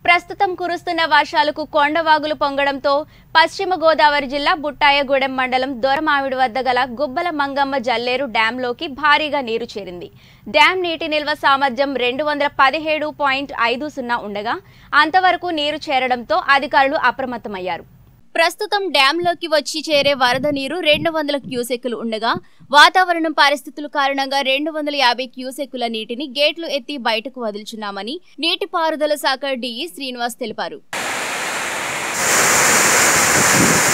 ప్రస్తుతం కురుస్తున్న వర్షాలకు కొండవాగులు పొంగడంతో పశ్చిమ గోదావరి జిల్లా బుట్టాయగూడెం మండలం దొరమామిడి వద్ద గల గుబ్బల మంగమ్మ జల్లేరు డ్యాంలోకి భారీగా నీరు చేరింది డ్యాం నీటి నిల్వ సామర్థ్యం రెండు వందల పదిహేడు పాయింట్ ఐదు సున్నా ఉండగా అంతవరకు నీరు చేరడంతో అధికారులు అప్రమత్తమయ్యారు ప్రస్తుతం డ్యాంలోకి వచ్చి చేరే వరద నీరు రెండు వందల క్యూసెక్కులు ఉండగా వాతావరణం పరిస్థితుల కారణంగా రెండు వందల యాభై క్యూసెక్కుల నీటిని గేట్లు ఎత్తి బయటకు వదులుచున్నామని నీటిపారుదల శాఖ డిఈ శ్రీనివాస్ తెలిపారు